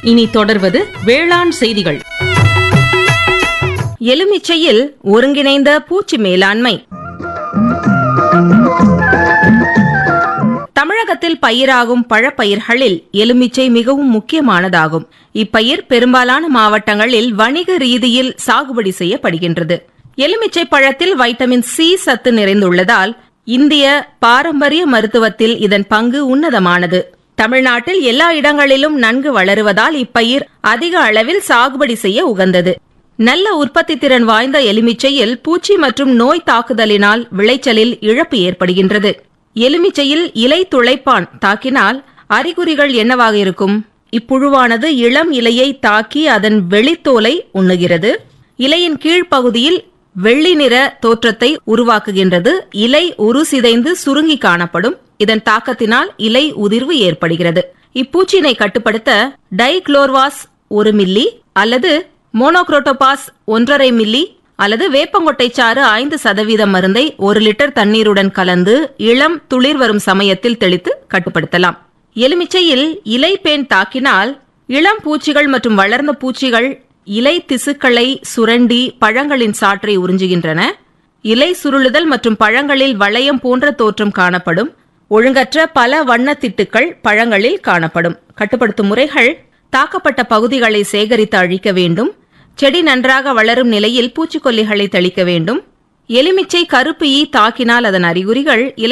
இனி தொடர்வது வேளாண் செய்திகள் எலுமிச்சையில் ஒருங்கிணைந்த பூச்சி மேலாண்மை தமிழகத்தில் பயிராகும் பழப்பயிர்களில் எலுமிச்சை மிகவும் முக்கியமானதாகும் இப்பயிர் பெரும்பாலான மாவட்டங்களில் வணிக ரீதியில் சாகுபடி செய்யப்படுகின்றது எலுமிச்சை பழத்தில் வைட்டமின் சி சத்து நிறைந்துள்ளதால் இந்திய பாரம்பரிய மருத்துவத்தில் இதன் பங்கு உன்னதமானது தமிழ்நாட்டில் எல்லா இடங்களிலும் நன்கு வளருவதால் இப்பயிர் அதிக அளவில் சாகுபடி செய்ய உகந்தது நல்ல உற்பத்தி திறன் வாய்ந்த எலுமிச்சையில் பூச்சி மற்றும் நோய் தாக்குதலினால் விளைச்சலில் இழப்பு ஏற்படுகின்றது எலுமிச்சையில் இலை துளைப்பான் தாக்கினால் அறிகுறிகள் என்னவாக இருக்கும் இப்புழுவானது இளம் இலையை தாக்கி அதன் வெளித்தோலை உண்ணுகிறது இலையின் கீழ்ப்பகுதியில் வெள்ளி நிற தோற்றத்தை உருவாக்குகின்றது இலை உரு சிதைந்து சுருங்கி காணப்படும் இதன் தாக்கத்தினால் இலை உதிர்வு ஏற்படுகிறது இப்பூச்சினை கட்டுப்படுத்த டைக்ளோர்வாஸ் ஒரு மில்லி அல்லது மோனோக்ரோட்டோபாஸ் ஒன்றரை மில்லி அல்லது வேப்பங்கொட்டை சாறு ஐந்து சதவீதம் மருந்தை ஒரு லிட்டர் தண்ணீருடன் கலந்து இளம் துளிர் வரும் சமயத்தில் தெளித்து கட்டுப்படுத்தலாம் எலுமிச்சையில் இலை பேன் தாக்கினால் இளம் பூச்சிகள் மற்றும் வளர்ந்த பூச்சிகள் இலை திசுக்களை சுரண்டி பழங்களின் சாற்றை உறிஞ்சுகின்றன இலை சுருளுதல் மற்றும் பழங்களில் வளையம் போன்ற தோற்றம் காணப்படும் ஒழுங்கற்ற பல வண்ணத் திட்டுக்கள் பழங்களில் காணப்படும் கட்டுப்படுத்தும் முறைகள் தாக்கப்பட்ட பகுதிகளை சேகரித்து அழிக்க வேண்டும் செடி நன்றாக வளரும் நிலையில் பூச்சிக்கொல்லிகளை தெளிக்க வேண்டும் எலுமிச்சை கருப்பு ஈ தாக்கினால் அதன் அறிகுறிகள் இலை